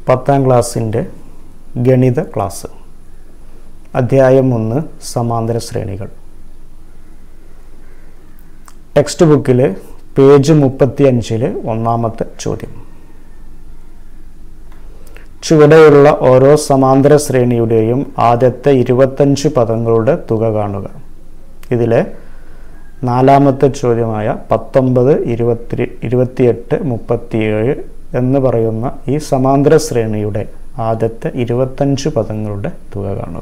പത്താം ക്ലാസ്സിൻ്റെ ഗണിത ക്ലാസ് അധ്യായം ഒന്ന് സമാന്തര ശ്രേണികൾ ടെക്സ്റ്റ് ബുക്കിൽ പേജ് മുപ്പത്തി അഞ്ചില് ഒന്നാമത്തെ ചോദ്യം ചുവടെയുള്ള ഓരോ സമാന്തര ശ്രേണിയുടെയും ആദ്യത്തെ ഇരുപത്തഞ്ച് പദങ്ങളുടെ തുക കാണുക ഇതിലെ നാലാമത്തെ ചോദ്യമായ പത്തൊമ്പത് ഇരുപത്തി ഇരുപത്തിയെട്ട് മുപ്പത്തിയേഴ് എന്ന് പറയുന്ന ഈ സമാന്തര ശ്രേണിയുടെ ആദ്യത്തെ ഇരുപത്തഞ്ച് പദങ്ങളുടെ തുക കാണുക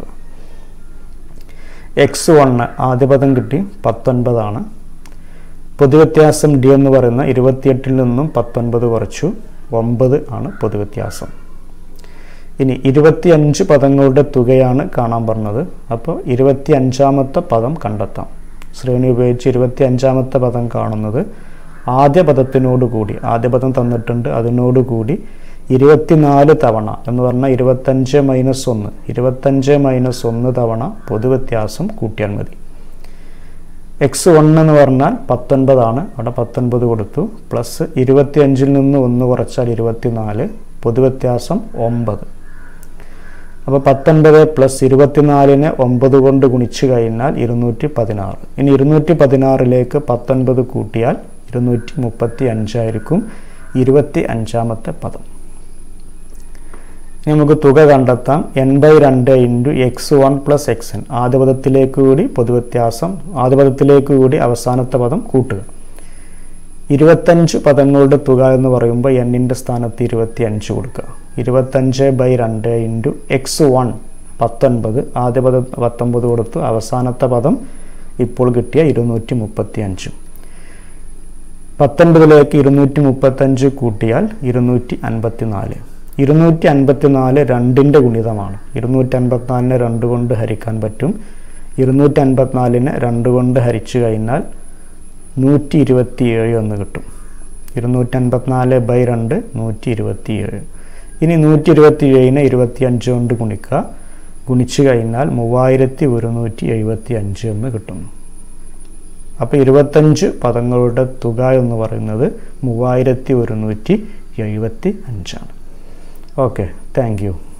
എക്സ് വണ്ണ് ആദ്യ പദം കിട്ടി പത്തൊൻപതാണ് പൊതുവ്യത്യാസം ഡി എന്ന് പറയുന്ന ഇരുപത്തിയെട്ടിൽ നിന്നും പത്തൊൻപത് കുറച്ചു ഒമ്പത് ആണ് പൊതുവ്യത്യാസം ഇനി ഇരുപത്തിയഞ്ച് പദങ്ങളുടെ തുകയാണ് കാണാൻ പറഞ്ഞത് അപ്പോൾ ഇരുപത്തി അഞ്ചാമത്തെ പദം കണ്ടെത്താം ശ്രേണി ഉപയോഗിച്ച് ഇരുപത്തി അഞ്ചാമത്തെ പദം കാണുന്നത് ആദ്യ പദത്തിനോട് കൂടി ആദ്യ പദം തന്നിട്ടുണ്ട് അതിനോട് കൂടി ഇരുപത്തിനാല് തവണ എന്ന് പറഞ്ഞാൽ ഇരുപത്തഞ്ച് മൈനസ് ഒന്ന് ഇരുപത്തഞ്ച് മൈനസ് ഒന്ന് തവണ പൊതുവ്യത്യാസം കൂട്ടിയാൽ മതി എക്സ് വൺ എന്ന് പറഞ്ഞാൽ പത്തൊൻപതാണ് അവിടെ പത്തൊൻപത് കൊടുത്തു പ്ലസ് ഇരുപത്തി അഞ്ചിൽ നിന്ന് ഒന്ന് കുറച്ചാൽ ഇരുപത്തിനാല് പൊതുവ്യത്യാസം ഒമ്പത് അപ്പോൾ പത്തൊൻപത് പ്ലസ് ഇരുപത്തിനാലിനെ ഒമ്പത് കൊണ്ട് ഗുണിച്ചു കഴിഞ്ഞാൽ ഇരുന്നൂറ്റി പതിനാറ് ഇനി ഇരുന്നൂറ്റി പതിനാറിലേക്ക് പത്തൊൻപത് കൂട്ടിയാൽ ഇരുന്നൂറ്റി മുപ്പത്തി അഞ്ചായിരിക്കും ഇരുപത്തി അഞ്ചാമത്തെ പദം ഇനി നമുക്ക് തുക കണ്ടെത്താം എൻ ബൈ രണ്ട് into x one plus x n ആദ്യ പദത്തിലേക്ക് കൂടി പൊതുവ്യത്യാസം ആദ്യ പദത്തിലേക്ക് കൂടി അവസാനത്തെ പദം കൂട്ടുക ഇരുപത്തഞ്ച് പദങ്ങളുടെ തുക എന്ന് പറയുമ്പോൾ എന്നിൻ്റെ സ്ഥാനത്ത് ഇരുപത്തി അഞ്ച് കൊടുക്കുക ഇരുപത്തഞ്ച് ബൈ രണ്ട് ഇൻറ്റു എക്സ് വൺ പത്തൊൻപത് ആദ്യ പദം പത്തൊമ്പത് കൊടുത്തു അവസാനത്തെ പദം ഇപ്പോൾ കിട്ടിയ ഇരുന്നൂറ്റി മുപ്പത്തി അഞ്ചും പത്തൊൻപതിലേക്ക് ഇരുന്നൂറ്റി മുപ്പത്തഞ്ച് കൂട്ടിയാൽ ഇരുന്നൂറ്റി അൻപത്തി നാല് ഇരുന്നൂറ്റി അൻപത്തി നാല് രണ്ടിൻ്റെ ഗുണിതമാണ് ഇരുന്നൂറ്റി അൻപത്തിനാലിനെ രണ്ട് കൊണ്ട് ഹരിക്കാൻ പറ്റും ഇരുന്നൂറ്റി അൻപത്തിനാലിനെ രണ്ട് കൊണ്ട് ഹരിച്ചു കഴിഞ്ഞാൽ നൂറ്റി ഇരുപത്തിയേഴ് എന്ന് കിട്ടും ഇരുന്നൂറ്റി അൻപത്തിനാല് ബൈ രണ്ട് നൂറ്റി ഇരുപത്തിയേഴ് ഇനി നൂറ്റി ഇരുപത്തി ഏഴിനെ ഇരുപത്തി അഞ്ച് കൊണ്ട് ഗുണിക്കുക ഗുണിച്ചു കഴിഞ്ഞാൽ മൂവായിരത്തി ഒരുന്നൂറ്റി എഴുപത്തി അഞ്ച് എന്ന് കിട്ടും അപ്പോൾ ഇരുപത്തഞ്ച് പദങ്ങളുടെ തുക എന്ന് പറയുന്നത് മൂവായിരത്തി ഒരുന്നൂറ്റി എഴുപത്തി അഞ്ചാണ് ഓക്കെ താങ്ക് യു